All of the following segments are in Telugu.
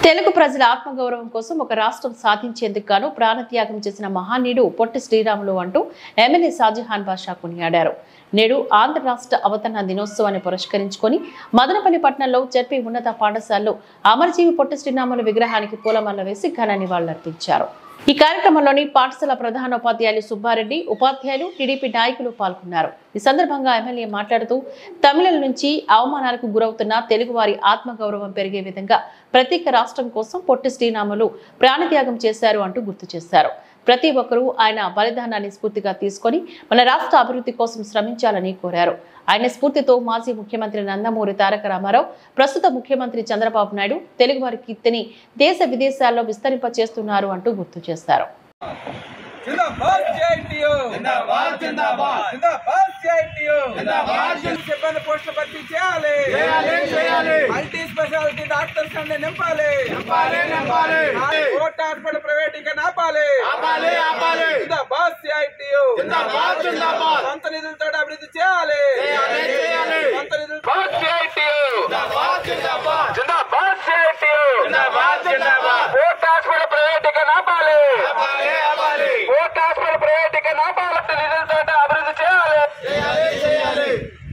తెలుగు ప్రజల ఆత్మగౌరవం కోసం ఒక రాష్ట్రం సాధించేందుకు గాను ప్రాణత్యాగం చేసిన మహానీయుడు పొట్టి శ్రీరాములు అంటూ ఎమ్మెల్యే షాజహాన్ బాషా కొనియాడారు నేడు ఆంధ్ర రాష్ట్ర అవతరణ దినోత్సవాన్ని పురస్కరించుకొని మదనపల్లి పట్టణంలో జడ్పీ ఉన్నత పాఠశాలలో అమరజీవి పొట్టి శ్రీరాములు విగ్రహానికి పూలమాల వేసి ఘన నివాళులర్పించారు ఈ కార్యక్రమంలోని పాఠశాల ప్రధానోపాధ్యాయులు సుబ్బారెడ్డి ఉపాధ్యాయులు టీడీపీ నాయకులు పాల్గొన్నారు ఈ సందర్భంగా ఎమ్మెల్యే మాట్లాడుతూ తమిళల నుంచి అవమానాలకు గురవుతున్న తెలుగువారి ఆత్మగౌరవం పెరిగే విధంగా ప్రత్యేక రాష్ట్రం కోసం పొట్టి శ్రీరాములు ప్రాణత్యాగం చేశారు అంటూ గుర్తు చేశారు ప్రతి ఒక్కరూ ఆయన బలిదానాన్ని స్ఫూర్తిగా తీసుకొని మన రాష్ట్ర అభివృద్ధి కోసం శ్రమించాలని కోరారు ఆయన స్ఫూర్తితో మాజీ ముఖ్యమంత్రి నందమూరి తారక రామారావు ప్రస్తుత ముఖ్యమంత్రి చంద్రబాబు నాయుడు తెలుగువారి కీర్తిని దేశ విదేశాల్లో విస్తరింపచేస్తున్నారు అంటూ గుర్తు చేశారు జిందాబాద్ జేఎన్టీయూ జిందాబాద్ జిందాబాద్ జిందాబాద్ జేఎన్టీయూ జిందాబాద్ చెప్పిన పోస్టులు భర్తీ చేయాలి చేయాలి చేయాలి మల్టీ స్పెషాలిటీ డాక్టర్స్ అన్ని నింపాలి నింపాలి నింపాలి కోర్ట్ హాస్పిటల్ ప్రైవేటీకరణ ఆపాలి ఆపాలి ఆపాలి జిందాబాద్ జేఎన్టీయూ జిందాబాద్ జిందాబాద్ సొంత నిధులతో అభివృద్ధి చేయాలి చేయాలి చేయాలి సొంత నిధులు జిందాబాద్ జిందాబాద్ జిందాబాద్ జేఎన్టీయూ జిందాబాద్ జిందాబాద్ కోర్ట్ హాస్పిటల్ ప్రైవేటీకరణ ఆపాలి ఆపాలి ఆపాలి కోర్ట్ హాస్పిటల్ ప్రైవేటీకరణ ఆపాలి నిధులతో అభివృద్ధి చేయాలి చేయాలి చేయాలి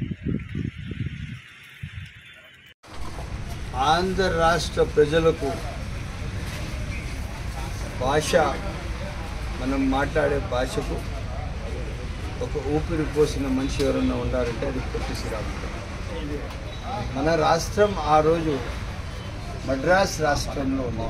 ఆంధ్ర రాష్ట్ర ప్రజలకు భాష మనం మాట్లాడే భాషకు ఒక ఊపిరి పోసిన మనిషి ఎవరన్నా ఉండాలంటే అది పొట్టి శ్రీరాములు మన రాష్ట్రం ఆ రోజు మద్రాస్ రాష్ట్రంలో ఉంది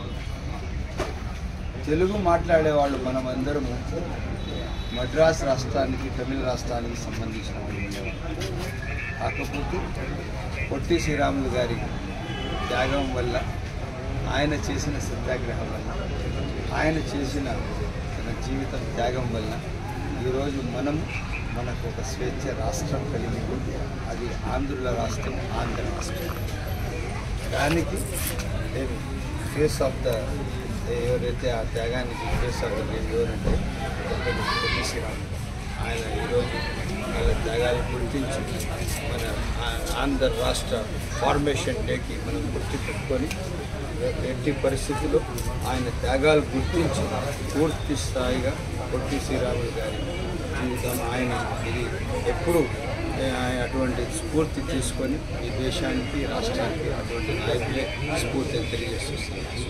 తెలుగు మాట్లాడే వాళ్ళు మనం అందరము మద్రాస్ రాష్ట్రానికి తమిళ రాష్ట్రానికి సంబంధించిన వాళ్ళు ఉండేవాళ్ళం. కాకపోతే పొట్టి శ్రీరాములు గారి త్యాగం వల్ల ఆయన చేసిన సత్యాగ్రహం వల్ల ఆయన చేసిన తన జీవితం త్యాగం వల్ల ఈరోజు మనం మనకు ఒక స్వేచ్ఛ రాష్ట్రం కలిగింది అది ఆంధ్రుల రాష్ట్రం ఆంధ్ర రాష్ట్రం దానికి నేను ఫేస్ ఆఫ్ ద ఎవరైతే ఆ త్యాగానికి ఫేస్ ఆఫ్ ద నేమ్ ఎవరంటే పెద్దలు పొట్టి శ్రీరాములు ఆయన ఈరోజు వాళ్ళ త్యాగాలు గుర్తించి మన ఆ- ఆంధ్ర రాష్ట్ర ఫార్మేషన్ డేకి మనం గుర్తు పెట్టుకొని ఎట్టి పరిస్థితుల్లో ఆయన త్యాగాలు గుర్తించి పూర్తి స్థాయిగా పొట్టి శ్రీరాములు గారి జీవితం ఆయన ఇది ఎప్పుడు ఆయన అటువంటి స్ఫూర్తి తీసుకొని ఈ దేశానికి రాష్ట్రానికి అటువంటి నాయకులే స్ఫూర్తిని తెలియజేస్తున్నారు